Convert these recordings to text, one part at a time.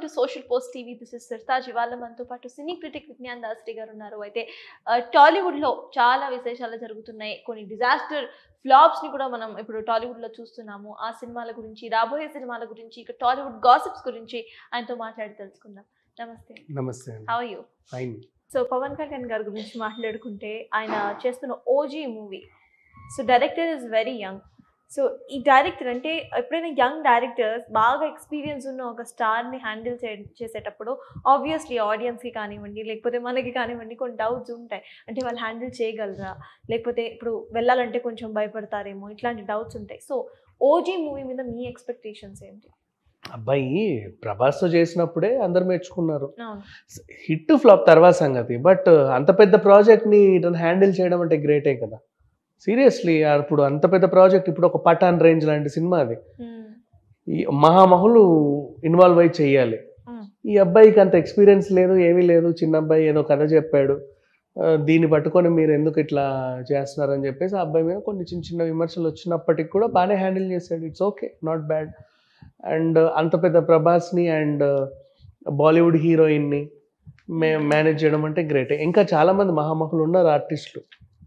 Social post TV this is Sartaj ఇవాళ మనతో పాటు సినీ క్రిటిక్ విజ్ఞాన్ దాస్రి గారు ఉన్నారు అయితే ఆ, టాలీవుడ్ లో చాలా విశేషాలు జరుగుతున్నాయి కొన్ని డిజాస్టర్ ఫ్లాప్స్ ని కూడా మనం ఇప్పుడు టాలీవుడ్ లో చూస్తున్నాము ఆ సినిమాల గురించి రాబోయే సినిమాల గురించి ఇక టాలీవుడ్ గాసిప్స్ గురించి ఆయనతో మాట్లాడి తెలుసుకుందాం నమస్తే నమస్తే అండి how you fine so Pavan Kalyan గారి గురించి మాట్లాడుకుంటే ఆయన చేస్తున్న OG movie so director is very young so ఈ డైరెక్టర్ అంటే ఎప్పుడైనా యంగ్ డైరెక్టర్స్ బాగా ఎక్స్పీరియన్స్ ఉన్న ఒక స్టార్ని హ్యాండిల్ చే చేసేటప్పుడు ఆబ్వియస్లీ ఆడియన్స్కి కానివ్వండి లేకపోతే మనకి కానివ్వండి కొన్ని డౌట్స్ ఉంటాయి అంటే వాళ్ళు హ్యాండిల్ చేయగలరా లేకపోతే ఇప్పుడు వెళ్ళాలంటే కొంచెం భయపడతారేమో ఇట్లాంటి డౌట్స్ ఉంటాయి సో ఓజీ మూవీ మీద మీ ఎక్స్పెక్టేషన్స్ ఏంటి అబ్బాయి ప్రభాస్తో చేసినప్పుడే అందరు మెచ్చుకున్నారు అవును హిట్ ఫ్లాప్ తర్వాత సంగతి బట్ అంత పెద్ద ప్రాజెక్ట్ని హ్యాండిల్ చేయడం అంటే గ్రేటే కదా సీరియస్లీ ఇప్పుడు అంత పెద్ద ప్రాజెక్ట్ ఇప్పుడు ఒక పఠాన్ రేంజ్ లాంటి సినిమా అది మ్మ్. ఈ మహామహులు ఇన్వాల్వ్ అయి చెయ్యాలి మ్మ్. ఈ అబ్బాయికి అంత ఎక్స్పీరియన్స్ లేదు ఏమీ లేదు చిన్న అబ్బాయి ఏదో కథ చెప్పాడు ఆ, దీన్ని పట్టుకొని మీరు ఎందుకు ఇట్లా చేస్తున్నారని చెప్పేసి ఆ అబ్బాయి మీద కొన్ని చిన్న చిన్న విమర్శలు వచ్చినప్పటికి కూడా బాగానే హ్యాండిల్ చేశాడు it's okay not bad and అంత పెద్ద ప్రభాస్ని అండ్ బాలీవుడ్ హీరోయిన్ని మే మేనేజ్ చేయడం అంటే గ్రేట్ ఇంకా చాలామంది మహామహులు ఉన్నారు ఆర్టిస్టులు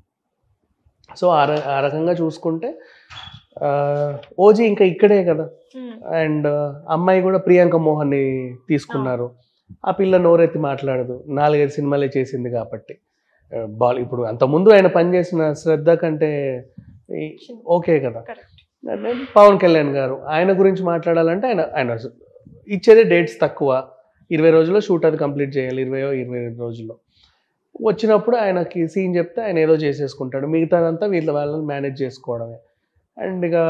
సో ఆ ర- ఆ రకంగా చూసుకుంటే ఆ, ఓజీ ఇంకా ఇక్కడే కదా మ్మ్. అండ్ అమ్మాయి కూడా ప్రియాంక మోహన్ని తీసుకున్నారు ఆ పిల్ల నోరెత్తి మాట్లాడదు నాలుగైదు సినిమాలే చేసింది కాబట్టి ఆ, బాల్ ఇప్పుడు అంతకుముందు ఆయన పనిచేసిన శ్రద్ధ కంటే ఈ- ఓకే కదా correct And then Pavan Kalyan గారు ఆయన గురించి మాట్లాడాలంటే ఆయన ఆయన ఇచ్చేదే డేట్స్ తక్కువ ఇరవై రోజుల్లో షూట్ అది కంప్లీట్ చేయాలి ఇరవయో ఇరవై ఐదు రోజుల్లో వచ్చినప్పుడు ఆయనకి సీన్ చెప్తే ఆయన ఏదో చేసేసుకుంటాడు మిగతాదంతా వీళ్ళ వాళ్ళని మేనేజ్ చేసుకోవడమే అండ్ ఇక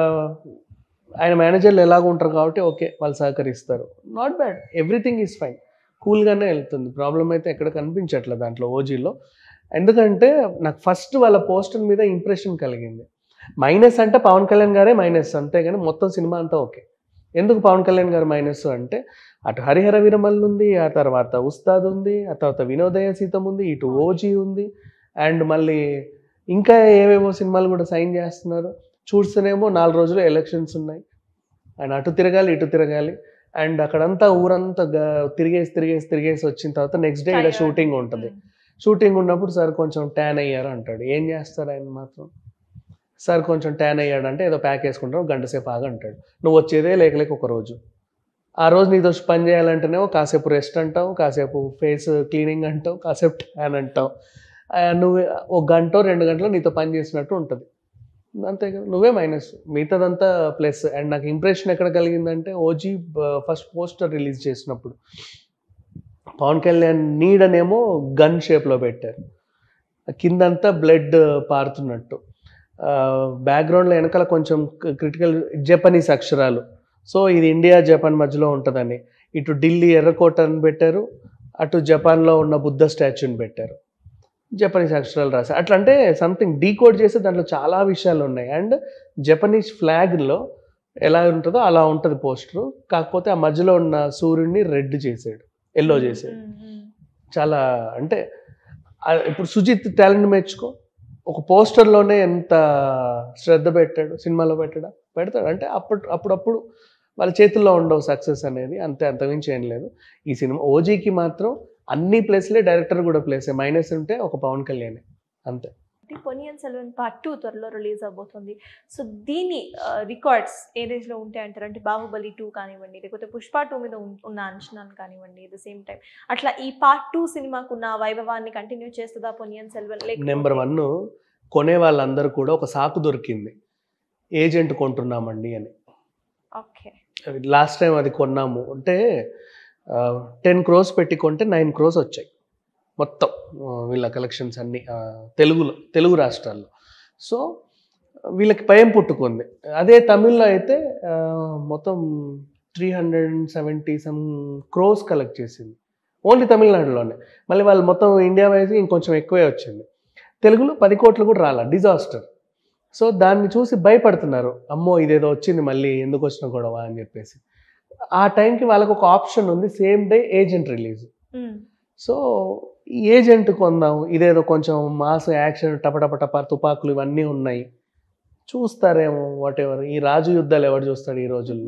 ఆయన మేనేజర్లు ఎలాగ ఉంటారు కాబట్టి ఓకే వాళ్ళు సహకరిస్తారు not bad everything is fine కూల్గానే వెళ్తుంది ప్రాబ్లం అయితే ఎక్కడ కనిపించట్లేదు దాంట్లో ఓజీలో ఎందుకంటే నాకు ఫస్ట్ వాళ్ళ పోస్టర్ మీద ఇంప్రెషన్ కలిగింది మైనస్ అంటే పవన్ కళ్యాణ్ గారే మైనస్ అంతేగాని మొత్తం సినిమా అంతా ఓకే ఎందుకు పవన్ కళ్యాణ్ గారు మైనస్ అంటే అటు హరిహర వీరమల్లు ఉంది ఆ తర్వాత ఉస్తాద్ ఉంది ఆ తర్వాత వినోదయ సీతం ఉంది ఇటు ఓజీ ఉంది అండ్ మళ్ళీ ఇంకా ఏవేవో సినిమాలు కూడా సైన్ చేస్తున్నారు చూస్తేనేమో నాలుగు రోజులు ఎలక్షన్స్ ఉన్నాయి అండ్ అటు తిరగాలి ఇటు తిరగాలి అండ్ అక్కడంతా ఊరంతా గ- తిరిగేసి తిరిగేసి తిరిగేసి వచ్చిన తర్వాత నెక్స్ట్ డే ఇక్కడ Tired. షూటింగ్ ఉంటుంది షూటింగ్ ఉన్నప్పుడు సార్ కొంచెం ట్యాన్ అయ్యారు అంటాడు ఏం చేస్తారు ఆయన మాత్రం సార్ కొంచెం ట్యాన్ అయ్యాడు అంటే ఏదో ప్యాక్ వేసుకుంటావు గంట సేపు ఆగా అంటాడు నువ్వు వచ్చేదే లేక లేక ఒక రోజు ఆ రోజు నీతో పని చేయాలంటేనేమో కాసేపు రెస్ట్ అంటావు కాసేపు ఫేస్ క్లీనింగ్ అంటావు కాసేపు ట్యాన్ అంటావు ఆ, నువ్వు ఒక గంట రెండు గంటలు నీతో పని చేసినట్టు ఉంటుంది అంతే కదా నువ్వే మైనస్ మిగతాదంతా ప్లస్ అండ్ నాకు ఇంప్రెషన్ ఎక్కడ కలిగిందంటే ఓజీ ఫస్ట్ పోస్టర్ రిలీజ్ చేసినప్పుడు పవన్ కళ్యాణ్ నీడనేమో గన్ షేప్లో పెట్టారు కిందంతా బ్లడ్ పారుతున్నట్టు బ్యాక్గ్రౌండ్లో వెనకాల కొంచెం క్రిటికల్ జపనీస్ అక్షరాలు సో ఇది ఇండియా జపాన్ మధ్యలో ఉంటుందని ఇటు ఢిల్లీ ఎర్రకోట అని పెట్టారు అటు జపాన్లో ఉన్న బుద్ధ స్టాచ్యూని పెట్టారు జపనీస్ అక్షరాలు రాశారు అట్లా అంటే సంథింగ్ డీకోడ్ చేస్తే దాంట్లో చాలా విషయాలు ఉన్నాయి అండ్ జపనీస్ ఫ్లాగ్లో ఎలా ఉంటుందో అలా ఉంటుంది పోస్టర్ కాకపోతే ఆ మధ్యలో ఉన్న సూర్యుడిని రెడ్ చేసాడు ఎల్లో చేసాడు చాలా అంటే ఆ ఇప్పుడు సుజిత్ టాలెంట్ మెచ్చుకో ఒక పోస్టర్లోనే ఎంత శ్రద్ధ పెట్టాడు సినిమాలో పెట్టాడా పెడతాడు అంటే అప్పుడు అప్పుడప్పుడు వాళ్ళ చేతుల్లో ఉండవు సక్సెస్ అనేది అంతే అంతమించి ఏం లేదు ఈ సినిమా ఓజీకి మాత్రం అన్ని ప్లేస్లే డైరెక్టర్ కూడా ప్లేసే మైనస్ ఉంటే ఒక పవన్ కళ్యాణ్ అంతే పొనియన్ సెల్వన్ పార్ట్ టూ త్వరలో రిలీజ్ అవబోతుంది సో దీని రికార్డ్స్ ఏ రేంజ్ లో ఉంటాయి అంటారు అంటే బాహుబలి టూ కానివ్వండి లేకపోతే పుష్ప టూ మీద ఉన్- ఉన్న అంచనాలు కానివ్వండి ద సేమ్ టైం అట్లా ఈ పార్ట్ టూ సినిమాకు ఉన్న వైభవాన్ని కంటిన్యూ చేస్తుందా పొనియన్ సెల్వన్ నెంబర్ వన్ కొనే వాళ్ళందరూ కూడా ఒక సాకు దొరికింది ఏజెంట్ కొంటున్నామండి అని ఓకే లాస్ట్ టైం అది కొన్నాము అంటే టెన్ క్రోస్ పెట్టి కొంటే నైన్ క్రోస్ వచ్చాయి మొత్తం ఆ, వీళ్ళ కలెక్షన్స్ అన్ని ఆ, తెలుగులో తెలుగు రాష్ట్రాల్లో సో వీళ్ళకి భయం పుట్టుకుంది అదే తమిళ్లో అయితే ఆ, మొత్తం three hundred and seventy some crores collect చేసింది ఓన్లీ తమిళనాడులోనే మళ్ళీ వాళ్ళు మొత్తం ఇండియా వైజ్ ఇంకొంచెం ఎక్కువే వచ్చింది తెలుగులో పది కోట్లు కూడా రాల డిజాస్టర్ సో దాన్ని చూసి భయపడుతున్నారు అమ్మో ఇదేదో వచ్చింది మళ్ళీ ఎందుకు వచ్చిన గొడవ అని చెప్పేసి ఆ టైంకి వాళ్ళకు ఒక ఆప్షన్ ఉంది same day agent release so ఈ ఏజెంట్ కొందాం ఇదేదో కొంచెం మాస్ యాక్షన్ టపటప టప తుపాకులు ఇవన్నీ ఉన్నాయి చూస్తారేమో వాట్ ఎవర్ ఈ రాజు యుద్ధాలు ఎవరు చూస్తాడు ఈ రోజుల్లో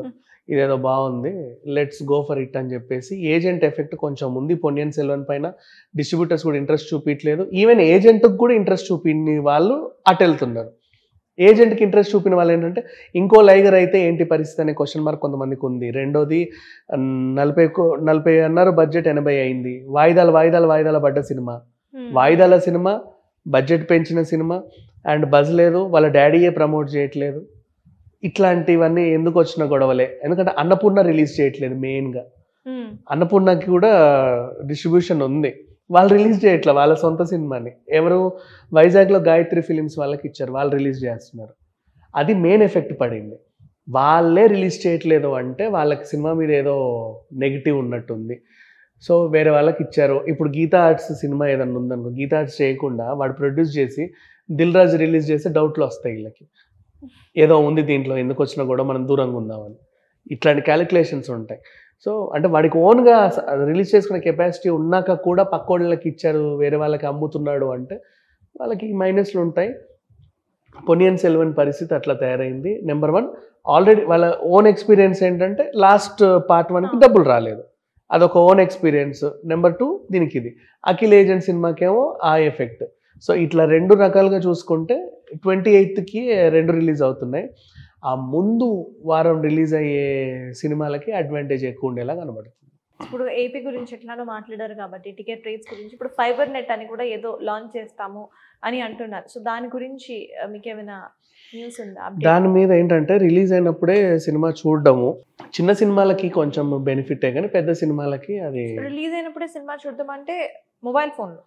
ఇదేదో బాగుంది లెట్స్ గో ఫర్ ఇట్ అని చెప్పేసి ఏజెంట్ ఎఫెక్ట్ కొంచెం ఉంది పొన్నియన్ సెల్వన్ పైన డిస్ట్రిబ్యూటర్స్ కూడా ఇంట్రెస్ట్ చూపించలేదు ఈవెన్ ఏజెంట్కి కూడా ఇంట్రెస్ట్ చూపిని వాళ్ళు అటు వెళ్తున్నారు ఏజెంట్కి ఇంట్రెస్ట్ చూపిన వాళ్ళు ఏంటంటే ఇంకో లైగర్ అయితే ఏంటి పరిస్థితి అనే క్వశ్చన్ మార్క్ కొంతమందికి ఉంది రెండోది ఉమ్, నలభై కో- నలభై అన్నారు బడ్జెట్ ఎనభై అయింది వాయిదాలు వాయిదాలు వాయిదాలు పడ్డ సినిమా Hmm. వాయిదాల సినిమా బడ్జెట్ పెంచిన సినిమా అండ్ బజ్ లేదు వాళ్ళ డాడీయే ప్రమోట్ చేయట్లేదు ఇట్లాంటివన్నీ ఎందుకు వచ్చిన గొడవలే ఎందుకంటే అన్నపూర్ణ రిలీజ్ చేయట్లేదు మెయిన్గా Hmm. అన్నపూర్ణకి కూడా డిస్ట్రిబ్యూషన్ ఉంది వాళ్ళు రిలీజ్ చేయట్లే వాళ్ళ సొంత సినిమాని ఎవరు వైజాగ్లో గాయత్రి ఫిలిమ్స్ వాళ్ళకి ఇచ్చారు వాళ్ళు రిలీజ్ చేస్తున్నారు అది మెయిన్ ఎఫెక్ట్ పడింది వాళ్ళే రిలీజ్ చేయట్లేదు అంటే వాళ్ళకి సినిమా మీద ఏదో నెగిటివ్ ఉన్నట్టుంది సో వేరే వాళ్ళకి ఇచ్చారు ఇప్పుడు గీతా ఆర్ట్స్ సినిమా ఏదన్నా ఉందనుకో గీతా ఆర్ట్స్ చేయకుండా వాడు ప్రొడ్యూస్ చేసి దిల్ రాజు రిలీజ్ చేస్తే డౌట్లు వస్తాయి వీళ్ళకి ఏదో ఉంది దీంట్లో ఎందుకు వచ్చినా కూడా మనం దూరంగా ఉందామని ఇట్లాంటి క్యాలిక్యులేషన్స్ ఉంటాయి సో అంటే వాడికి ఓన్గా రిలీజ్ చేసుకునే కెపాసిటీ ఉన్నాక కూడా పక్కోళ్ళకి ఇచ్చారు వేరే వాళ్ళకి అమ్ముతున్నాడు అంటే వాళ్ళకి మైనస్లు ఉంటాయి పొనియన్ సెల్వన్ పరిస్థితి అట్లా తయారైంది నెంబర్ వన్ ఆల్రెడీ వాళ్ళ ఓన్ ఎక్స్పీరియన్స్ ఏంటంటే లాస్ట్ పార్ట్ వన్కి డబ్బులు రాలేదు అదొక ఓన్ ఎక్స్పీరియన్స్ నెంబర్ టూ దీనికి ఇది అఖిల్ ఏజెంట్ సినిమాకేమో ఆ ఎఫెక్ట్ సో ఇట్లా రెండు రకాలుగా చూసుకుంటే ట్వంటీ ఎయిత్కి రెండు రిలీజ్ అవుతున్నాయి ఆ ముందు వారం రిలీజ్ అయ్యే సినిమాలకి అడ్వాంటేజ్ ఎక్కువ ఉండేలా కనబడుతుంది ఇప్పుడు ఏపీ గురించి ఎట్లానో మాట్లాడారు కాబట్టి టికెట్ రేట్స్ గురించి ఇప్పుడు ఫైబర్ నెట్ అని కూడా ఏదో లాంచ్ చేస్తాము అని అంటున్నారు సో దాని గురించి ఆ, మీకు ఏమైనా న్యూస్ ఉందా update? దాని మీద ఏంటంటే రిలీజ్ అయినప్పుడే సినిమా చూడడము చిన్న సినిమాలకి కొంచెం బెనిఫిటే కానీ పెద్ద సినిమాలకి అది రిలీజ్ అయినప్పుడే సినిమా చూద్దాం అంటే మొబైల్ ఫోన్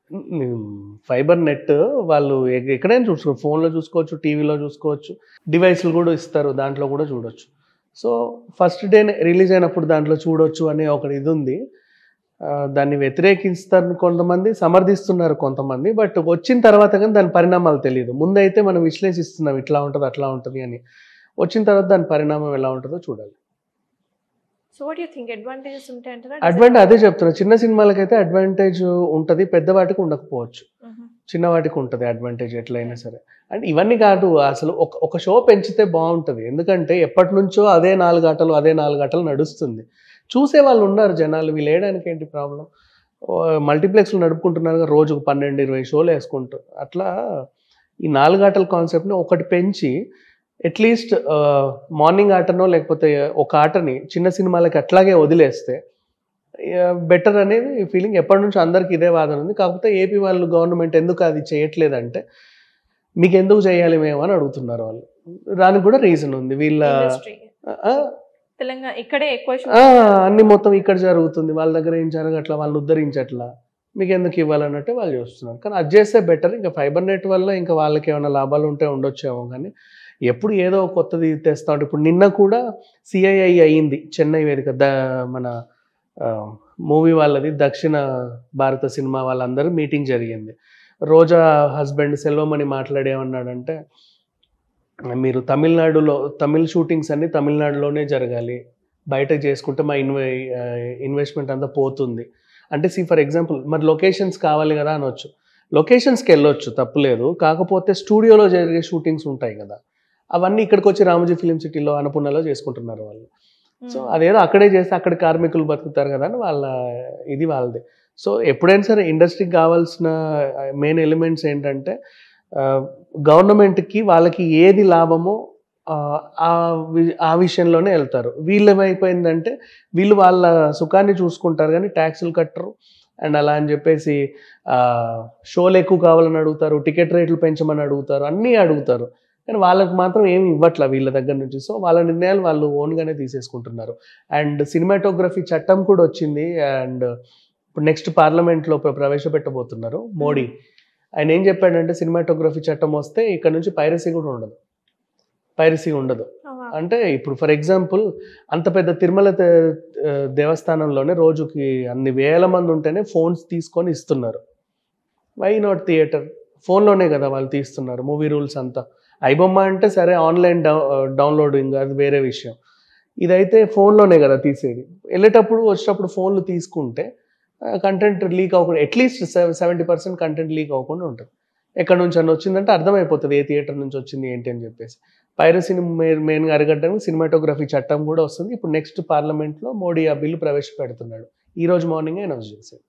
ఫైబర్ నెట్ వాళ్ళు ఎ- ఎక్కడైనా చూసుకోవచ్చు ఫోన్లో చూసుకోవచ్చు టీవీలో చూసుకోవచ్చు డివైస్లు కూడా ఇస్తారు దాంట్లో కూడా చూడొచ్చు సో ఫస్ట్ డే రిలీజ్ అయినప్పుడు దాంట్లో చూడొచ్చు అనే ఒకటి ఇది ఉంది ఆ, దాన్ని వ్యతిరేకిస్తారు కొంతమంది సమర్థిస్తున్నారు కొంతమంది బట్ వచ్చిన తర్వాత కానీ దాని పరిణామాలు తెలియదు ముందైతే మనం విశ్లేషిస్తున్నాం ఇట్లా ఉంటుంది అట్లా ఉంటుంది అని వచ్చిన తర్వాత దాని పరిణామం ఎలా ఉంటుందో చూడాలి so what you think advantages ఉంటాయి అంటారా అడ్వాంటేజ్ అదే చెప్తున్నా చిన్న సినిమాలకైతే అడ్వాంటేజ్ ఉంటుంది పెద్ద వాటికి ఉండకపోవచ్చు చిన్న వాటికి ఉంటుంది అడ్వాంటేజ్ ఎట్లయినా సరే అండ్ ఇవన్నీ కాదు అసలు ఒక ఒక షో పెంచితే బాగుంటుంది ఎందుకంటే ఎప్పటి నుంచో అదే నాలుగు గంటలు అదే నాలుగు గంటలు నడుస్తుంది చూసే వాళ్ళు ఉన్నారు జనాలు వీళ్ళు వేయడానికి ఏంటి ప్రాబ్లం మల్టీప్లెక్స్లు నడుపుకుంటున్నారు కదా, రోజుకు పన్నెండు ఇరవై షోలు వేసుకుంటారు అట్లా ఈ నాలుగు ఆటల కాన్సెప్ట్ని ఒకటి పెంచి అట్లీస్ట్ మార్నింగ్ ఆటనో లేకపోతే ఒక ఆటని చిన్న సినిమాలకి అట్లాగే వదిలేస్తే బెటర్ అనేది ఫీలింగ్ ఎప్పటి నుంచి అందరికి ఇదే వాదన ఉంది కాకపోతే ఏపీ వాళ్ళు గవర్నమెంట్ ఎందుకు అది చేయట్లేదంటే మీకు ఎందుకు చేయాలి మేము అని అడుగుతున్నారు వాళ్ళు దానికి కూడా రీజన్ ఉంది వీళ్ళ ఇండస్ట్రీ ఆ, తెలంగాణ ఇక్కడే ఎక్కువ ఆ, అన్ని మొత్తం ఇక్కడ జరుగుతుంది వాళ్ళ దగ్గర ఏం జరగట్లా వాళ్ళని ఉద్ధరించట్లా మీకు ఎందుకు ఇవ్వాలన్నట్టే వాళ్ళు చూస్తున్నారు కానీ అది చేస్తే బెటర్ ఇంకా ఫైబర్ నెట్ వల్ల ఇంకా వాళ్ళకి ఏమైనా లాభాలు ఉంటే ఉండొచ్చేమో కానీ ఎప్పుడు ఏదో కొత్తది తెస్తా ఉంటే ఇప్పుడు నిన్న కూడా సిఐఐ అయ్యింది చెన్నై వేదిక ద మన మూవీ వాళ్ళది దక్షిణ భారత సినిమా వాళ్ళందరూ మీటింగ్ జరిగింది రోజా హస్బెండ్ సెల్వమణి మాట్లాడేమన్నాడంటే మీరు తమిళనాడులో తమిళ్ షూటింగ్స్ అన్ని తమిళనాడులోనే జరగాలి బయట చేసుకుంటే మా ఇన్వె ఇన్వెస్ట్మెంట్ అంతా పోతుంది అంటే సి ఫర్ ఎగ్జాంపుల్ మరి లొకేషన్స్ కావాలి కదా అనొచ్చు లొకేషన్స్కి వెళ్ళొచ్చు తప్పులేదు కాకపోతే స్టూడియోలో జరిగే షూటింగ్స్ ఉంటాయి కదా అవన్నీ ఇక్కడికి వచ్చి రామోజీ ఫిలిం సిటీలో అన్నపూర్ణలో చేసుకుంటున్నారు వాళ్ళు సో అదేదో అక్కడే చేస్తే అక్కడ కార్మికులు బతుకుతారు కదా అని వాళ్ళ ఇది వాళ్ళది సో ఎప్పుడైనా సరే ఇండస్ట్రీకి కావాల్సిన మెయిన్ ఎలిమెంట్స్ ఏంటంటే గవర్నమెంట్కి వాళ్ళకి ఏది లాభమో ఆ, ఆ వి- ఆ విషయంలోనే వెళ్తారు వీళ్ళు ఏమైపోయిందంటే వీళ్ళు వాళ్ళ సుఖాన్ని చూసుకుంటారు కానీ ట్యాక్సులు కట్టరు అండ్ అలా అని చెప్పేసి ఆ, షోలు ఎక్కువ కావాలని అడుగుతారు టికెట్ రేట్లు పెంచమని అడుగుతారు అన్నీ అడుగుతారు కానీ వాళ్ళకి మాత్రం ఏమి ఇవ్వట్ల వీళ్ళ దగ్గర నుంచి సో వాళ్ళ నిర్ణయాలు వాళ్ళు ఓన్గానే తీసేసుకుంటున్నారు అండ్ సినిమాటోగ్రఫీ చట్టం కూడా వచ్చింది అండ్ ఇప్పుడు నెక్స్ట్ పార్లమెంట్లో ప్ర- ప్రవేశపెట్టబోతున్నారు మోడీ ఆయన ఏం చెప్పాడంటే సినిమాటోగ్రఫీ చట్టం వస్తే ఇక్కడ నుంచి పైరసీ కూడా ఉండదు పైరసీ ఉండదు అంటే ఇప్పుడు ఫర్ ఎగ్జాంపుల్ అంత పెద్ద తిరుమల దే- ఆ, దేవస్థానంలోనే రోజుకి అన్ని వేల మంది ఉంటేనే ఫోన్స్ తీసుకొని ఇస్తున్నారు వై నాట్ థియేటర్ ఫోన్లోనే కదా వాళ్ళు తీస్తున్నారు మూవీ రూల్స్ అంతా ఐబొమ్మ అంటే సరే ఆన్లైన్ డౌ డౌన్లోడింగ్ అది వేరే విషయం ఇదైతే ఫోన్లోనే కదా తీసేది వెళ్ళేటప్పుడు వచ్చేటప్పుడు ఫోన్లు తీసుకుంటే కంటెంట్ లీక్ అవ్వకుండా at least seventy percent content leak అవ్వకుండా ఉంటుంది ఎక్కడి నుంచి అన్న వచ్చిందంటే అర్థమైపోతుంది ఏ థియేటర్ నుంచి వచ్చింది ఏంటి అని చెప్పేసి పైరసీని మెయిన్గా అరిగడ్డానికి సినిమాటోగ్రఫీ చట్టం కూడా వస్తుంది ఇప్పుడు నెక్స్ట్ పార్లమెంట్లో మోడీ ఆ బిల్లు ప్రవేశపెడుతున్నాడు ఈ రోజు మార్నింగే అనౌన్స్ చేశాడు